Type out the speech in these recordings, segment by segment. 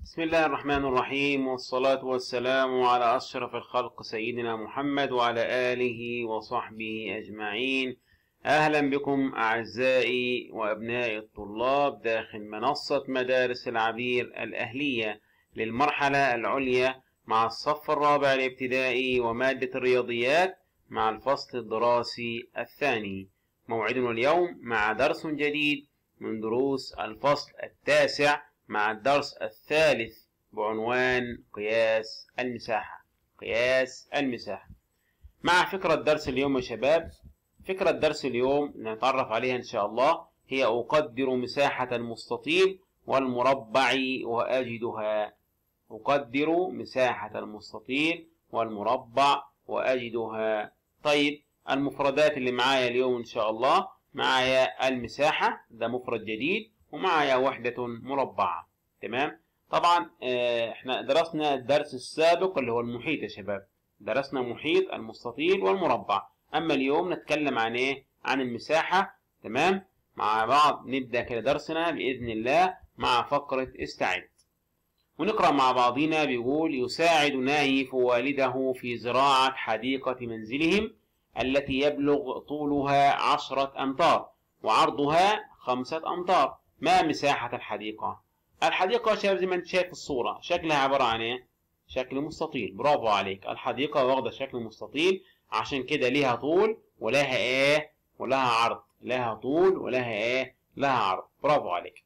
بسم الله الرحمن الرحيم والصلاة والسلام على أشرف الخلق سيدنا محمد وعلى آله وصحبه أجمعين أهلا بكم أعزائي وأبناء الطلاب داخل منصة مدارس العبير الأهلية للمرحلة العليا مع الصف الرابع الابتدائي ومادة الرياضيات مع الفصل الدراسي الثاني موعدنا اليوم مع درس جديد من دروس الفصل التاسع مع الدرس الثالث بعنوان قياس المساحة قياس المساحة مع فكرة درس اليوم يا شباب فكرة درس اليوم نتعرف عليها إن شاء الله هي أقدر مساحة المستطيل والمربع وأجدها أقدر مساحة المستطيل والمربع وأجدها طيب المفردات اللي معايا اليوم إن شاء الله معايا المساحة ده مفرد جديد ومعايا وحدة مربعة تمام طبعا احنا درسنا الدرس السابق اللي هو المحيط يا شباب درسنا محيط المستطيل والمربع اما اليوم نتكلم عن ايه عن المساحة تمام مع بعض نبدأ كده درسنا بإذن الله مع فقرة استعد ونقرأ مع بعضنا بيقول يساعد نايف والده في زراعة حديقة منزلهم التي يبلغ طولها عشرة أمتار وعرضها خمسة أمتار ما مساحة الحديقة؟ الحديقة شايف زي ما انت شايف الصورة شكلها عبارة عن ايه؟ شكل مستطيل برافو عليك الحديقة واخدة شكل مستطيل عشان كده ليها طول ولها ايه؟ ولها عرض لها طول ولها ايه؟ لها عرض برافو عليك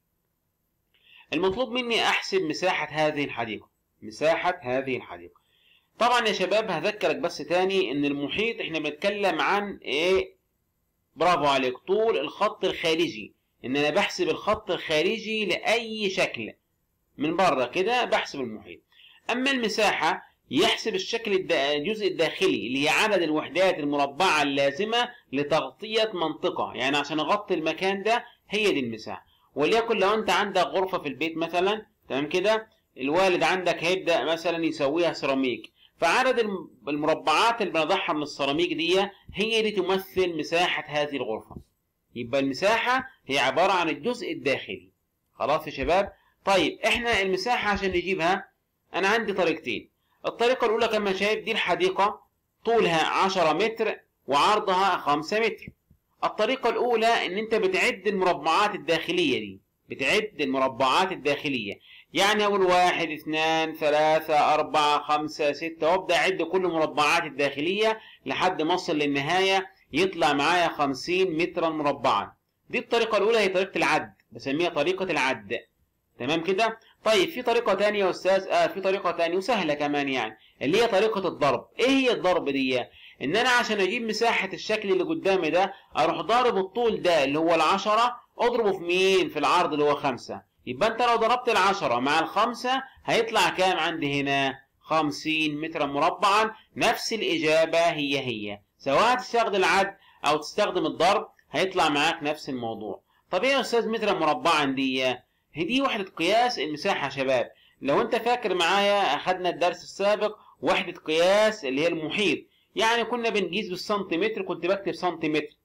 المطلوب مني احسب مساحة هذه الحديقة مساحة هذه الحديقة طبعا يا شباب هذكرك بس تاني ان المحيط احنا بنتكلم عن ايه برافو عليك طول الخط الخارجي ان انا بحسب الخط الخارجي لاي شكل من بره كده بحسب المحيط اما المساحه يحسب الشكل الجزء الداخلي اللي هي عدد الوحدات المربعه اللازمه لتغطيه منطقه يعني عشان اغطي المكان ده هي دي المساحه وليكن لو انت عندك غرفه في البيت مثلا تمام كده الوالد عندك هيبدا مثلا يسويها سيراميك فعدد المربعات اللي بنضعها من السيراميك دي هي دي تمثل مساحه هذه الغرفه يبقى المساحة هي عبارة عن الجزء الداخلي خلاص يا شباب طيب احنا المساحة عشان نجيبها انا عندي طريقتين الطريقة الاولى كما شايف دي الحديقة طولها 10 متر وعرضها 5 متر الطريقة الاولى ان انت بتعد المربعات الداخلية دي بتعد المربعات الداخلية يعني اقول واحد اثنان ثلاثة اربعة خمسة ستة وابدأ اعد كل المربعات الداخلية لحد ما اوصل للنهاية يطلع معايا 50 مترا مربعا دي الطريقة الأولى هي طريقة العد بسميها طريقة العد تمام كده طيب في طريقة تانية يا أستاذ آه في طريقة تانية وسهلة كمان يعني اللي هي طريقة الضرب إيه هي الضرب دي إن أنا عشان أجيب مساحة الشكل اللي قدامي ده أروح ضارب الطول ده اللي هو العشرة أضربه في مين في العرض اللي هو خمسة يبقى أنت لو ضربت العشرة مع الخمسة هيطلع كام عندي هنا 50 مترا مربعا نفس الإجابة هي هي سواء تستخدم العد او تستخدم الضرب هيطلع معاك نفس الموضوع طب ايه يا استاذ متر مربعا دي هي دي وحده قياس المساحه يا شباب لو انت فاكر معايا اخدنا الدرس السابق وحده قياس اللي هي المحيط يعني كنا بنقيس بالسنتيمتر كنت بكتب سنتيمتر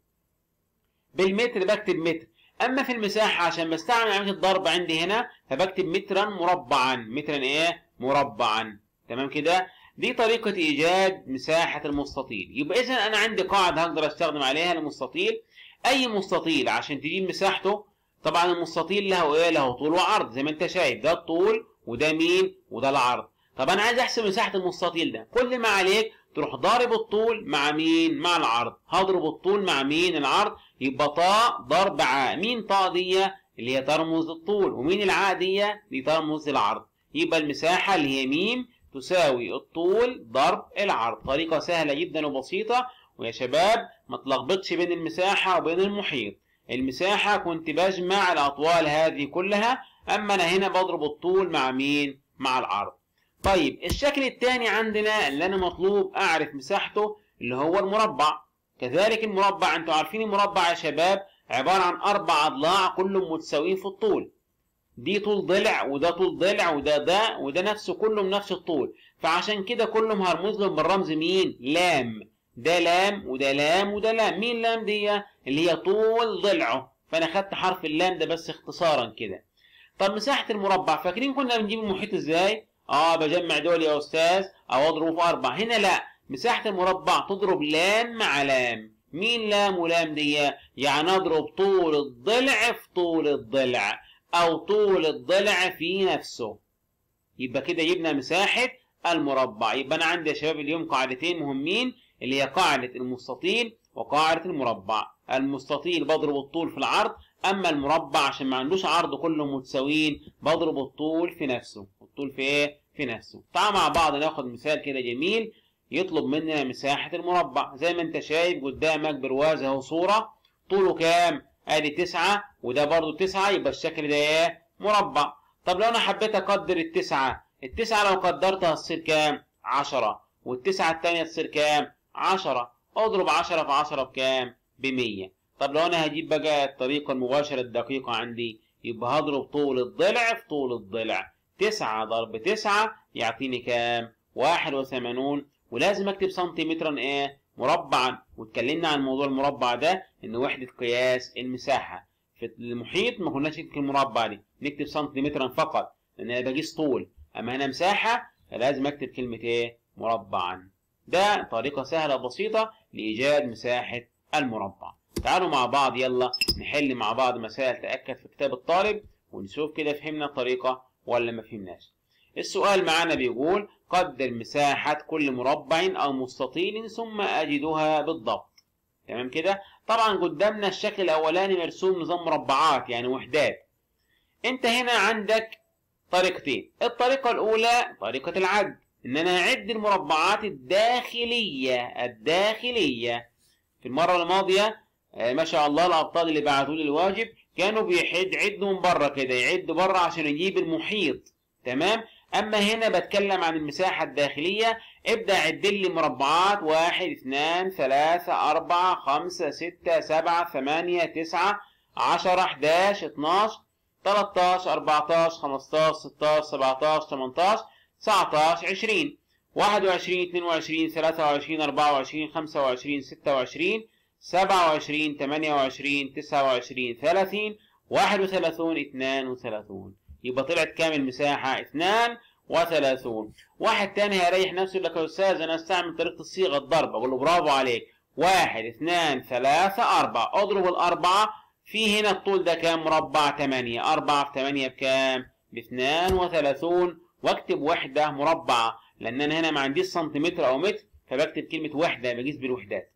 بالمتر بكتب متر اما في المساحه عشان بستعمل عمليه الضرب عندي هنا فبكتب مترا مربعا مترا ايه مربعا تمام كده دي طريقة إيجاد مساحة المستطيل يبقى إذا أنا عندي قاعدة هقدر أستخدم عليها المستطيل أي مستطيل عشان تجيب مساحته طبعا المستطيل له إيه له طول وعرض زي ما أنت شايف ده الطول وده مين وده العرض طب أنا عايز أحسب مساحة المستطيل ده كل ما عليك تروح ضارب الطول مع مين مع العرض هضرب الطول مع مين العرض يبقى طاء ضرب عاء مين طاء دي اللي هي ترمز الطول ومين العاء دي دي ترمز العرض يبقى المساحة اللي هي ميم تساوي الطول ضرب العرض طريقة سهلة جدا وبسيطة ويا شباب ما تلخبطش بين المساحة وبين المحيط المساحة كنت بجمع الأطوال هذه كلها أما أنا هنا بضرب الطول مع مين مع العرض طيب الشكل الثاني عندنا اللي أنا مطلوب أعرف مساحته اللي هو المربع كذلك المربع أنتوا عارفين المربع يا شباب عبارة عن أربع أضلاع كلهم متساويين في الطول دي طول ضلع وده طول ضلع وده ده وده نفسه كلهم نفس الطول فعشان كده كلهم هرمز لهم بالرمز مين لام ده لام وده لام وده لام مين لام دي اللي هي طول ضلعه فانا خدت حرف اللام ده بس اختصارا كده طب مساحة المربع فاكرين كنا بنجيب المحيط ازاي؟ اه بجمع دول يا استاذ او اضربه في اربع هنا لا مساحة المربع تضرب لام مع لام مين لام ولام دي؟ يعني اضرب طول الضلع في طول الضلع او طول الضلع في نفسه يبقى كده جبنا مساحة المربع يبقى انا عندي يا شباب اليوم قاعدتين مهمين اللي هي قاعدة المستطيل وقاعدة المربع المستطيل بضرب الطول في العرض اما المربع عشان ما عندوش عرض كلهم متساويين بضرب الطول في نفسه الطول في ايه في نفسه تعال مع بعض ناخد مثال كده جميل يطلب مننا مساحة المربع زي ما انت شايف قدامك برواز اهو صورة طوله كام ادي تسعة وده برضو تسعة يبقى الشكل ده ايه مربع طب لو انا حبيت اقدر التسعة التسعة لو قدرتها تصير كام عشرة والتسعة التانية تصير كام عشرة اضرب عشرة في عشرة بكام بمية طب لو انا هجيب بقى الطريقة المباشرة الدقيقة عندي يبقى هضرب طول الضلع في طول الضلع تسعة ضرب تسعة يعطيني كام واحد وثمانون ولازم اكتب سنتيمترا ايه مربعا واتكلمنا عن موضوع المربع ده ان وحدة قياس المساحة في المحيط ما كناش نكتب المربع دي نكتب سنتيمترا فقط لان انا بقيس طول اما هنا مساحة فلازم اكتب كلمة ايه مربعا ده طريقة سهلة بسيطة لإيجاد مساحة المربع تعالوا مع بعض يلا نحل مع بعض مسائل تأكد في كتاب الطالب ونشوف كده فهمنا الطريقة ولا ما فهمناش السؤال معانا بيقول قدر مساحة كل مربع أو مستطيل ثم أجدها بالضبط تمام كده طبعا قدامنا الشكل الأولاني مرسوم نظام مربعات يعني وحدات انت هنا عندك طريقتين الطريقة الأولى طريقة العد إن أنا أعد المربعات الداخلية الداخلية في المرة الماضية آه ما شاء الله الأبطال اللي بعتوا لي الواجب كانوا بيحد عدوا من بره كده يعد بره عشان يجيب المحيط تمام أما هنا بتكلم عن المساحة الداخلية ابدأ عد لي مربعات واحد اثنان ثلاثة أربعة خمسة ستة سبعة ثمانية تسعة عشرة حداش اتناش 13 14 15 16 17 18 19 20 21 22 23 24 25 26 27 28 29 30 31 32 يبقى طلعت كام المساحة 32 واحد تاني هيريح نفسه يقول لك يا استاذ انا استعمل طريقة الصيغة الضرب اقول له برافو عليك واحد اثنان ثلاثة أربعة اضرب الأربعة في هنا الطول ده كام مربع 8 4 في 8 بكام ب 32 واكتب وحدة مربعة لأن أنا هنا ما عنديش سنتيمتر أو متر فبكتب كلمة وحدة بقيس بالوحدات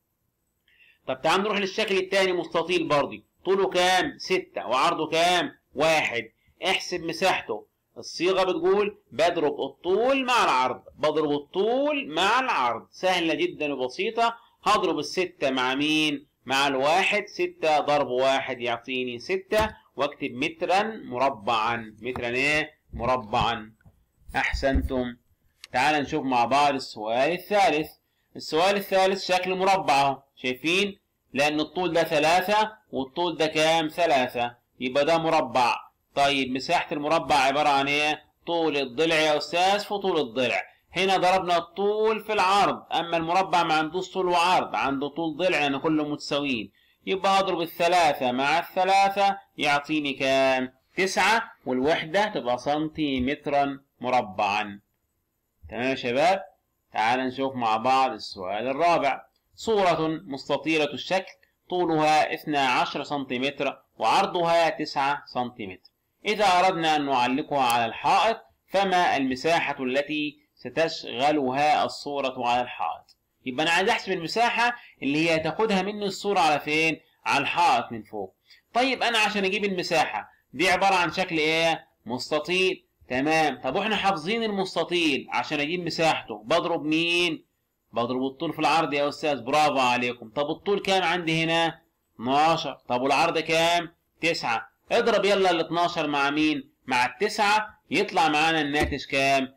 طب تعال نروح للشكل الثاني مستطيل برضه طوله كام 6 وعرضه كام واحد احسب مساحته الصيغة بتقول بضرب الطول مع العرض بضرب الطول مع العرض سهلة جدا وبسيطة هضرب الستة مع مين مع الواحد ستة ضرب واحد يعطيني ستة واكتب مترا مربعا مترا ايه مربعا احسنتم تعال نشوف مع بعض السؤال الثالث السؤال الثالث شكل مربع شايفين لان الطول ده ثلاثة والطول ده كام ثلاثة يبقى ده مربع طيب مساحة المربع عبارة عن ايه طول الضلع يا استاذ في طول الضلع هنا ضربنا الطول في العرض اما المربع ما عندوش طول وعرض عنده طول ضلع يعني كله متساويين يبقى هضرب الثلاثة مع الثلاثة يعطيني كام تسعة والوحدة تبقى سنتيمترا مربعا تمام يا شباب تعال نشوف مع بعض السؤال الرابع صورة مستطيلة الشكل طولها 12 سنتيمتر وعرضها 9 سنتيمتر إذا أردنا أن نعلقها على الحائط فما المساحة التي ستشغلها الصورة على الحائط يبقى أنا عايز أحسب المساحة اللي هي تاخدها مني الصورة على فين؟ على الحائط من فوق طيب أنا عشان أجيب المساحة دي عبارة عن شكل إيه؟ مستطيل تمام طب واحنا حافظين المستطيل عشان أجيب مساحته بضرب مين؟ بضرب الطول في العرض يا أستاذ برافو عليكم طب الطول كام عندي هنا؟ 12 طب والعرض كام؟ 9 اضرب يلا ال 12 مع مين؟ مع التسعة يطلع معانا الناتج كام؟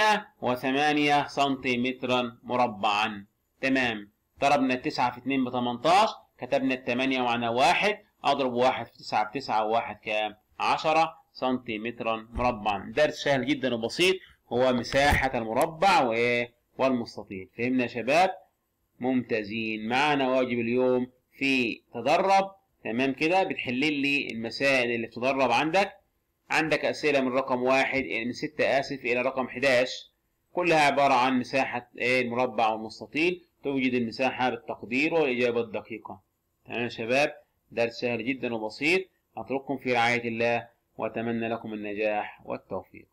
108 سنتيمترا مربعا تمام ضربنا التسعة في 2 ب 18 كتبنا الثمانية معنا واحد اضرب واحد في 9 ب 9 وواحد كام؟ 10 سنتيمترا مربعا درس سهل جدا وبسيط هو مساحة المربع وايه؟ والمستطيل فهمنا يا شباب؟ ممتازين معنا واجب اليوم في تدرب تمام كده بتحل لي المسائل اللي بتدرب عندك عندك أسئلة من رقم واحد من ستة آسف إلى رقم 11 كلها عبارة عن مساحة المربع والمستطيل توجد المساحة بالتقدير والإجابة الدقيقة تمام يا شباب درس سهل جدا وبسيط أترككم في رعاية الله وأتمنى لكم النجاح والتوفيق